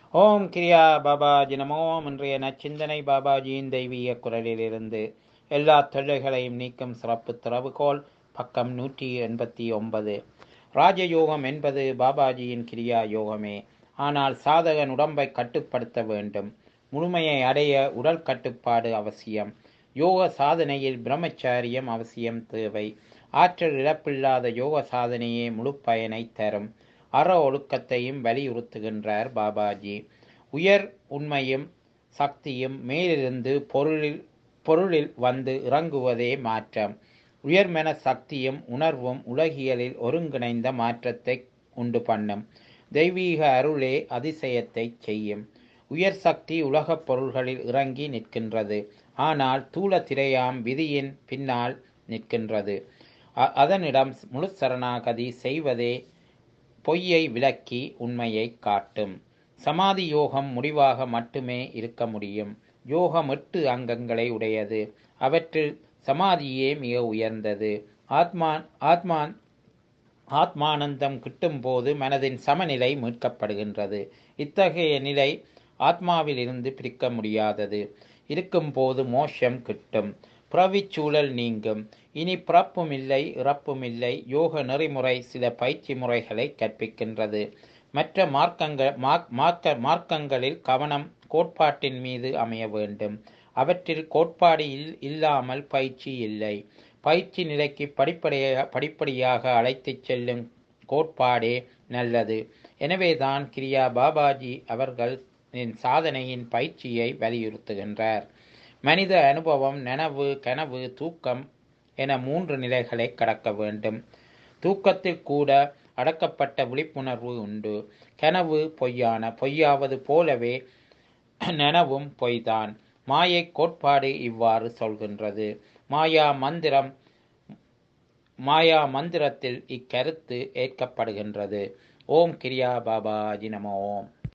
ஓம் கிரியா பாபாஜி நமோம் இன்றைய நச்சிந்தனை பாபாஜியின் தெய்வீக குரலிலிருந்து எல்லா தொல்லைகளையும் நீக்கும் சிறப்பு திறவுகோல் பக்கம் நூற்றி எண்பத்தி ஒன்பது ராஜயோகம் என்பது பாபாஜியின் கிரியா யோகமே ஆனால் சாதகன் உடம்பை கட்டுப்படுத்த வேண்டும் முழுமையை அடைய உடல் கட்டுப்பாடு அவசியம் யோக சாதனையில் பிரம்மச்சாரியம் அவசியம் தேவை ஆற்றல் இழப்பில்லாத யோக சாதனையே முழு பயனை தரும் அற ஒழுக்கத்தையும் வலியுறுத்துகின்றார் பாபாஜி உயர் உண்மையும் சக்தியும் மேலிருந்து பொருளில் பொருளில் வந்து இறங்குவதே மாற்றம் உயர்மென சக்தியும் உணர்வும் உலகியலில் ஒருங்கிணைந்த மாற்றத்தை உண்டு பண்ணும் தெய்வீக அருளே அதிசயத்தை செய்யும் உயர் சக்தி உலகப் பொருள்களில் இறங்கி நிற்கின்றது ஆனால் தூள திரையாம் விதியின் பின்னால் நிற்கின்றது அதனிடம் முழு சரணாகதி செய்வதே பொய்யை விளக்கி உண்மையை காட்டும் சமாதி யோகம் முடிவாக மட்டுமே இருக்க முடியும் யோகம் எட்டு அங்கங்களை உடையது அவற்றில் சமாதியே மிக உயர்ந்தது ஆத்மான் ஆத்மான் ஆத்மானந்தம் கிட்டும் போது மனதின் சமநிலை மீட்கப்படுகின்றது இத்தகைய நிலை ஆத்மாவிலிருந்து பிரிக்க முடியாதது இருக்கும் போது மோஷம் கிட்டும் புறவிச்சூழல் நீங்கும் இனி பிறப்பும் இல்லை இறப்பும் இல்லை யோக நெறிமுறை சில பயிற்சி முறைகளை கற்பிக்கின்றது மற்ற மார்க்கங்கள் மார்க்க மார்க்கங்களில் கவனம் கோட்பாட்டின் மீது அமைய வேண்டும் அவற்றில் கோட்பாடு இல்லாமல் பயிற்சி இல்லை பயிற்சி நிலைக்கு படிப்படியாக படிப்படியாக அழைத்துச் செல்லும் கோட்பாடே நல்லது எனவேதான் கிரியா பாபாஜி அவர்கள் சாதனையின் பயிற்சியை வலியுறுத்துகின்றார் மனித அனுபவம் நனவு கனவு தூக்கம் என மூன்று நிலைகளை கடக்க வேண்டும் தூக்கத்தில் கூட அடக்கப்பட்ட விழிப்புணர்வு உண்டு கனவு பொய்யான பொய்யாவது போலவே நனவும் பொய்தான் மாயை கோட்பாடு இவ்வாறு சொல்கின்றது மாயா மந்திரம் மாயா மந்திரத்தில் இக்கருத்து ஏற்கப்படுகின்றது ஓம் கிரியா பாபாஜி நம ஓம்